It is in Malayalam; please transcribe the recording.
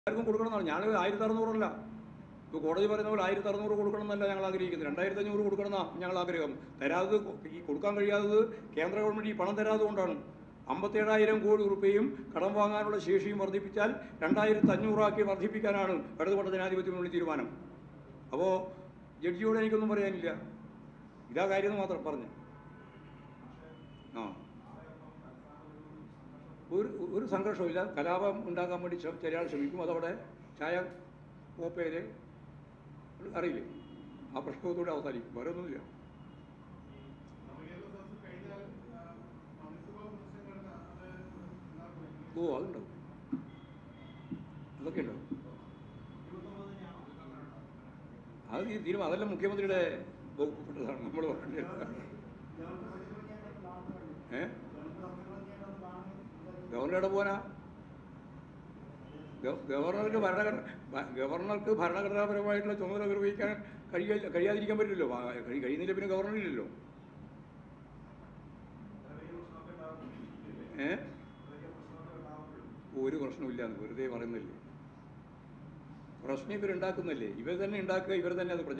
എല്ലാവർക്കും കൊടുക്കണമെന്നാണ് ഞാൻ ആയിരത്തി അറുന്നൂറല്ല ഇപ്പോൾ കോടതി പറയുന്ന പോലെ ആയിരത്തി അറുന്നൂറ് കൊടുക്കണം എന്നല്ല ഞങ്ങൾ ആഗ്രഹിക്കുന്നത് രണ്ടായിരത്തി അഞ്ഞൂറ് കൊടുക്കണമെന്നാണ് ഞങ്ങൾ ആഗ്രഹം തരാത്തത് ഈ കൊടുക്കാൻ കഴിയാത്തത് കേന്ദ്ര ഗവൺമെൻറ് ഈ പണം തരാത്തത് കൊണ്ടാണ് അമ്പത്തേഴായിരം കോടി രൂപയും കടം വാങ്ങാനുള്ള ശേഷിയും വർദ്ധിപ്പിച്ചാൽ രണ്ടായിരത്തി അഞ്ഞൂറാക്കി വർദ്ധിപ്പിക്കാനാണ് ഇടതുപക്ഷ ജനാധിപത്യ മുന്നണി തീരുമാനം അപ്പോൾ ജഡ്ജിയോട് എനിക്കൊന്നും പറയാനില്ല ഇതാ കാര്യം എന്ന് മാത്രം പറഞ്ഞു ആ ഒരു ഒരു സംഘർഷമില്ല കലാപം ഉണ്ടാക്കാൻ വേണ്ടി ശ്രമ- ചില ആൾ ശ്രമിക്കും അതവിടെ ചായ കോപ്പയിൽ അറിയില്ലേ ആ പ്രശ്നത്തോടെ അവസാനിക്കും വേറെ ഒന്നുമില്ല ഓ അതുണ്ടാവും അതൊക്കെ ഉണ്ടാവും അത് ഈ തീരുമാനം അതെല്ലാം മുഖ്യമന്ത്രിയുടെ വകുപ്പിൽപ്പെട്ടതാണ് നമ്മൾ പറഞ്ഞില്ല ഏ ഗവർണറുടെ പോനാ ഗവ- ഗവർണർക്ക് ഭരണഘടന ഭ- ഗവർണർക്ക് ഭരണഘടനാപരമായിട്ടുള്ള ചുമതല നിർവഹിക്കാൻ കഴിയ കഴിയാതിരിക്കാൻ പറ്റില്ലല്ലോ ആ, കഴി- കഴിയുന്നില്ല പിന്നെ ഗവർണറില്ലല്ലോ ഏ ഒരു പ്രശ്നമില്ല എന്ന് വെറുതെ പറയുന്നില്ലേ പ്രശ്നം ഇവരുണ്ടാക്കുന്നല്ലേ ഇവർ തന്നെ ഉണ്ടാക്കുക ഇവർ തന്നെ അത് പ്രച